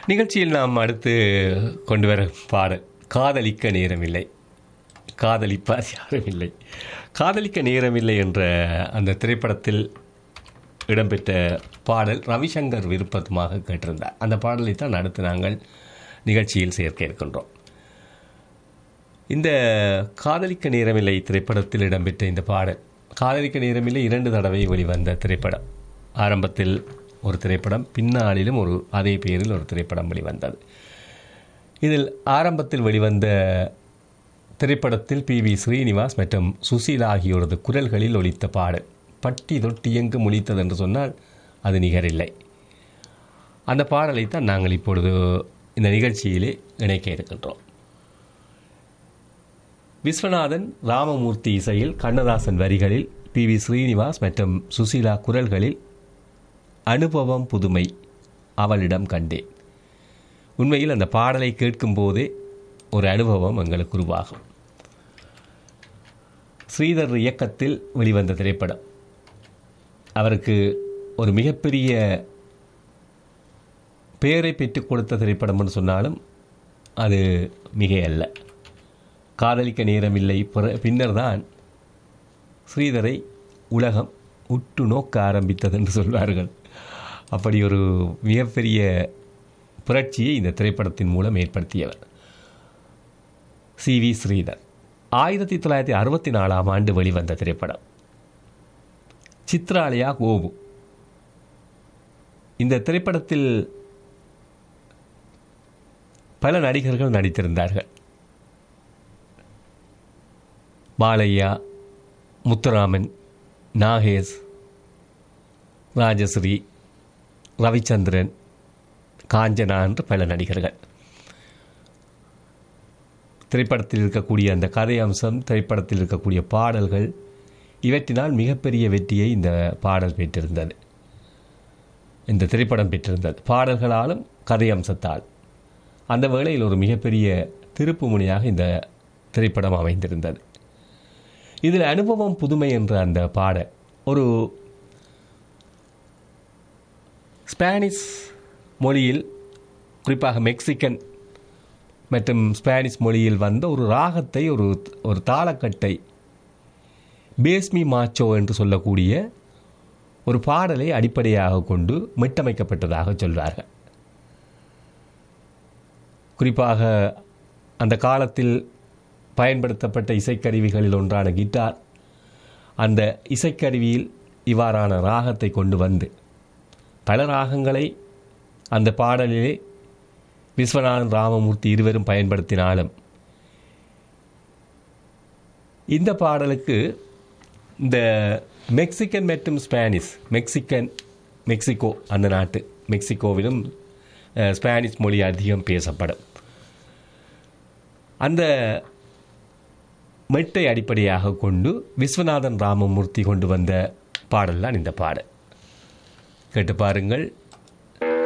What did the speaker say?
நிகழ்ச்சியில் நாம் அடுத்து கொண்டு வர பாடல் காதலிக்க நேரமில்லை காதலிப்பார் யாரும் இல்லை காதலிக்க நேரமில்லை என்ற அந்த திரைப்படத்தில் இடம்பெற்ற பாடல் ரவிசங்கர் விருப்பமாக கேட்டிருந்தார் அந்த பாடலை தான் அடுத்து நாங்கள் நிகழ்ச்சியில் சேர்க்க இருக்கின்றோம் இந்த காதலிக்க நேரமில்லை திரைப்படத்தில் இடம்பெற்ற இந்த பாடல் காதலிக்க நேரமில்லை இரண்டு தடவை வெளிவந்த திரைப்படம் ஆரம்பத்தில் ஒரு திரைப்படம் பின்னாளிலும் ஒரு அதே பேரில் ஒரு திரைப்படம் வெளிவந்தது இதில் ஆரம்பத்தில் வெளிவந்த திரைப்படத்தில் பி வி ஸ்ரீனிவாஸ் மற்றும் சுசீலா ஆகியோரது குரல்களில் ஒலித்த பாடல் பட்டி தொட்டி எங்கு முழித்தது என்று சொன்னால் அது நிகரில்லை அந்த பாடலை தான் நாங்கள் இப்பொழுது இந்த நிகழ்ச்சியிலே இணைக்க இருக்கின்றோம் விஸ்வநாதன் ராமமூர்த்தி இசையில் கண்ணதாசன் வரிகளில் பி வி ஸ்ரீனிவாஸ் மற்றும் சுசீலா குரல்களில் அனுபவம் புதுமை அவளிடம் கண்டேன் உண்மையில் அந்த பாடலை கேட்கும் போதே ஒரு அனுபவம் எங்களுக்கு உருவாகும் ஸ்ரீதர் இயக்கத்தில் வெளிவந்த திரைப்படம் அவருக்கு ஒரு மிகப்பெரிய பெயரை பெற்றுக் கொடுத்த திரைப்படம்னு சொன்னாலும் அது மிக அல்ல காதலிக்க நேரமில்லை பிற- பின்னர்தான் ஸ்ரீதரை உலகம் உற்று நோக்க ஆரம்பித்தது என்று சொல்வார்கள் அப்படி ஒரு மிகப்பெரிய புரட்சியை இந்த திரைப்படத்தின் மூலம் ஏற்படுத்தியவர் சி வி ஸ்ரீதர் ஆயிரத்தி தொள்ளாயிரத்தி அறுபத்தி நாலாம் ஆண்டு வெளிவந்த திரைப்படம் சித்ராலயா கோபு இந்த திரைப்படத்தில் பல நடிகர்கள் நடித்திருந்தார்கள் பாலையா முத்துராமன் நாகேஷ் ராஜஸ்ரீ ரவிச்சந்திரன் காஞ்சனா என்று பல நடிகர்கள் திரைப்படத்தில் இருக்கக்கூடிய அந்த கதை அம்சம் திரைப்படத்தில் இருக்கக்கூடிய பாடல்கள் இவற்றினால் மிகப்பெரிய வெற்றியை இந்த பாடல் பெற்றிருந்தது இந்த திரைப்படம் பெற்றிருந்தது பாடல்களாலும் கதை அம்சத்தால் அந்த வேளையில் ஒரு மிகப்பெரிய திருப்பு முனையாக இந்த திரைப்படம் அமைந்திருந்தது இதில் அனுபவம் புதுமை என்ற அந்த பாடல் ஒரு ஸ்பானிஷ் மொழியில் குறிப்பாக மெக்சிகன் மற்றும் ஸ்பானிஷ் மொழியில் வந்த ஒரு ராகத்தை ஒரு ஒரு தாளக்கட்டை பேஸ்மி மாச்சோ என்று சொல்லக்கூடிய ஒரு பாடலை அடிப்படையாக கொண்டு மீட்டமைக்கப்பட்டதாக சொல்வார்கள் குறிப்பாக அந்த காலத்தில் பயன்படுத்தப்பட்ட இசைக்கருவிகளில் ஒன்றான கிட்டார் அந்த இசைக்கருவியில் இவ்வாறான ராகத்தை கொண்டு வந்து பல ராகங்களை அந்த பாடலிலே விஸ்வநாதன் ராமமூர்த்தி இருவரும் பயன்படுத்தினாலும் இந்த பாடலுக்கு இந்த மெக்சிகன் மற்றும் ஸ்பானிஷ் மெக்சிகன் மெக்சிகோ அந்த நாட்டு மெக்சிகோவிலும் அஹ், ஸ்பானிஷ் மொழி அதிகம் பேசப்படும் அந்த மெட்டை அடிப்படையாக கொண்டு விஸ்வநாதன் ராமமூர்த்தி கொண்டு வந்த பாடல் தான் இந்த பாடல் கேட்டு பாருங்கள்